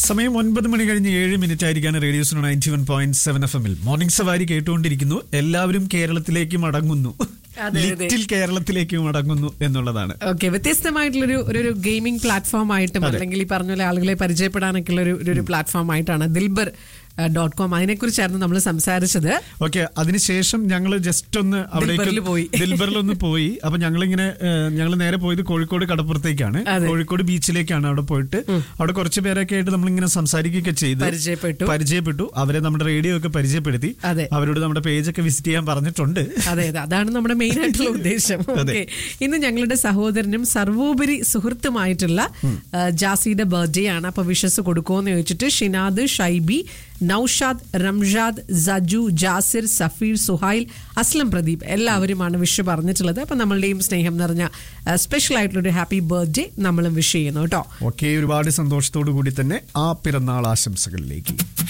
സമയം ഒൻപത് മണി കഴിഞ്ഞ് ഏഴ് മിനിറ്റ് ആയിരിക്കാണ് റേഡിയോസിന് ninety one point seven F എമ്മിൽ മോർണിംഗ് സവാരി കേട്ടുകൊണ്ടിരിക്കുന്നു എല്ലാവരും കേരളത്തിലേക്ക് മടങ്ങുന്നു അതെ, അതെ. ലിറ്റിൽ കേരളത്തിലേക്ക് മടങ്ങുന്നു എന്നുള്ളതാണ് ഓക്കെ വ്യത്യസ്തമായിട്ടുള്ളൊരു ഒരു ഒരു ഗെയിമിംഗ് പ്ലാറ്റ്ഫോം ആയിട്ടും അല്ലെങ്കിൽ ഈ പറഞ്ഞ പോലെ ആളുകളെ പരിചയപ്പെടാനൊക്കെ ഉള്ള ഒരു ഒരു പ്ലാറ്റ്ഫോം ആയിട്ടാണ് ദിൽബർ ഡോട്ട് കോം അതിനെക്കുറിച്ചായിരുന്നു നമ്മൾ സംസാരിച്ചത് ഓക്കെ അതിനുശേഷം ഞങ്ങൾ ജസ്റ്റ് ഒന്ന് ദിൽബറിൽ പോയി. ദിൽബറിലൊന്ന് പോയി അപ്പൊ ഞങ്ങളിങ്ങനെ ഞങ്ങൾ നേരെ പോയത് കോഴിക്കോട് കടപ്പുറത്തേക്കാണ് അതെ. കോഴിക്കോട് ബീച്ചിലേക്കാണ് അവിടെ പോയിട്ട് അവിടെ കുറച്ച് പേരൊക്കെ ആയിട്ട് നമ്മളിങ്ങനെ സംസാരിക്കുകയൊക്കെ ചെയ്തു പരിചയപ്പെട്ടു. പരിചയപ്പെട്ടു അവരെ നമ്മുടെ റേഡിയോ ഒക്കെ പരിചയപ്പെടുത്തി അതെ. അവരോട് നമ്മുടെ പേജ് ഒക്കെ വിസിറ്റ് ചെയ്യാൻ പറഞ്ഞിട്ടുണ്ട് അതെ അതെ അതാണ് നമ്മുടെ മെയിൻ ആയിട്ടുള്ള ഉദ്ദേശം അതെ. ഓക്കെ ഇന്ന് ഞങ്ങളുടെ സഹോദരനും സർവോപരി സുഹൃത്തുമായിട്ടുള്ള ആ, ജാസിയുടെ ബർത്ത്ഡേ ആണ് അപ്പൊ വിഷസ് കൊടുക്കുമെന്ന് ചോദിച്ചിട്ട് ഷിനാദ് ഷൈബി നൌഷാദ് റംഷാദ് സജു ജാസിർ സഫീർ സുഹൈൽ അസ്ലം പ്രദീപ് എല്ലാവരുമാണ് വിഷ് പറഞ്ഞിട്ടുള്ളത് അപ്പൊ നമ്മളുടെയും സ്നേഹം നിറഞ്ഞ സ്പെഷ്യൽ ആയിട്ടുള്ള ഒരു ഹാപ്പി ബർത്ത്ഡേ നമ്മളും വിഷ് ചെയ്യുന്നു കേട്ടോ ഓക്കെ ഒരുപാട് സന്തോഷത്തോടു കൂടി തന്നെ ആ പിറന്നാൾ ആശംസകളിലേക്ക്